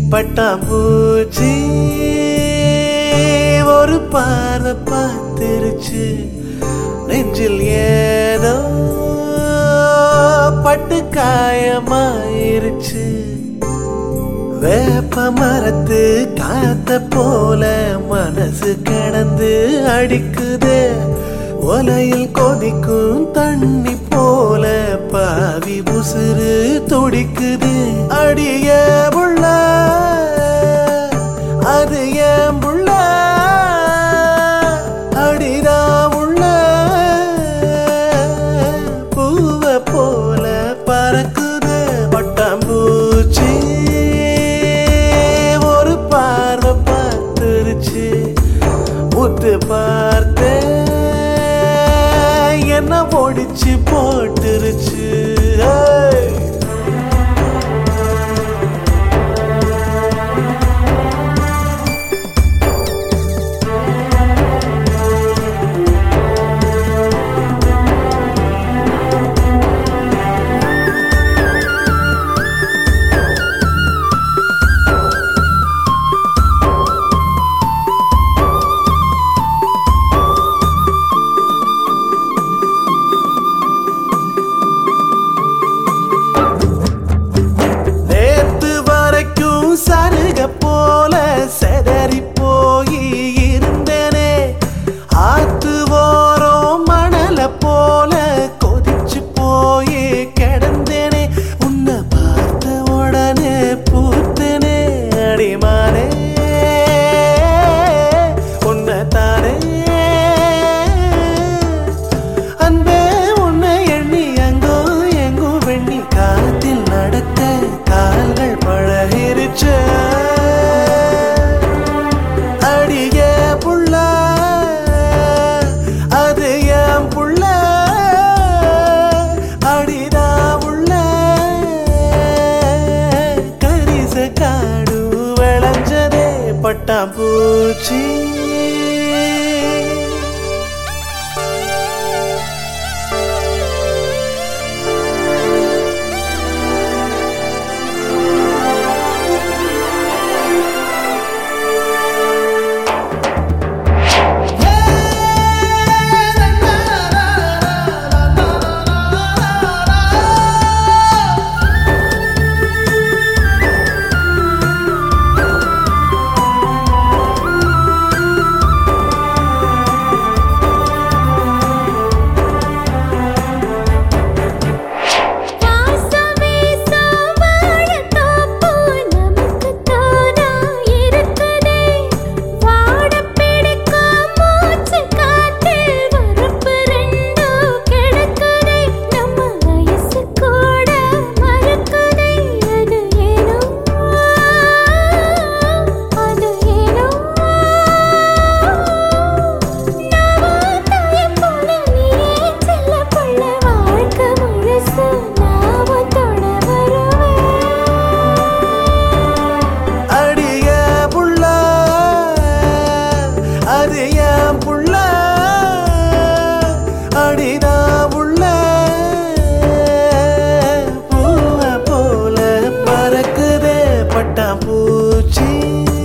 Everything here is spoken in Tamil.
பட்டாம்பூச்சி ஒரு பார்வை பார்த்துருச்சு நெஞ்சில் ஏதோ பட்டு காயமாயிருச்சு வேப்ப மரத்து காத்த போல மனசு கடந்து அடிக்குதே ஒலையில் கொதிக்கும் தண்ணி போல பாவி உசுறு துடிக்குது அடிய புள்ள அது ஏன் புள்ள அடிதா உள்ள பூவ போல பறக்குது பட்டாம்பூச்சி ஒரு பார்வை பார்த்துருச்சு முத்து பார்த்து என்ன ஒடிச்சு போட்டுருச்சு ஏய். நேத்து வரைக்கும் சருக போல செதறி போய் இருந்தேனே ஆத்து ஓரம் மணல போல கொதிச்சு போய் கிடந்தேனே உன்னை பார்த்த உடனே பூத்தனே அடிமானே உன்னை தானே அன்பே உன்னை எண்ணி அங்கோ எங்கோ வெண்ணி காத்தில் நடக்க கால்கள் பழகிருச்சு அடிய புள்ள அது என் புள்ள அடிதா உள்ள கரிச காடு விளைஞ்சதே பட்டாம்பூச்சி வாசம் வீசும் வாழைத்தோப்பு நமக்கு தானா இருக்குதே வாடப் பிடிக்கும் மூச்சு காத்தில் வரப்பு ரெண்டும் கிடக்குதே நம்ம வயசு கூட மறக்குதே அது ஏனோ அது ஏனோ நாம தாயம் போல நீயே செல்ல புள்ள வாழ்க்கை முழுசு நாம தொட வருவேன் அடிய புள்ள அது என் புள்ள அடிதா உள்ள பூவ போல பறக்குதே பட்டாம்பூச்சி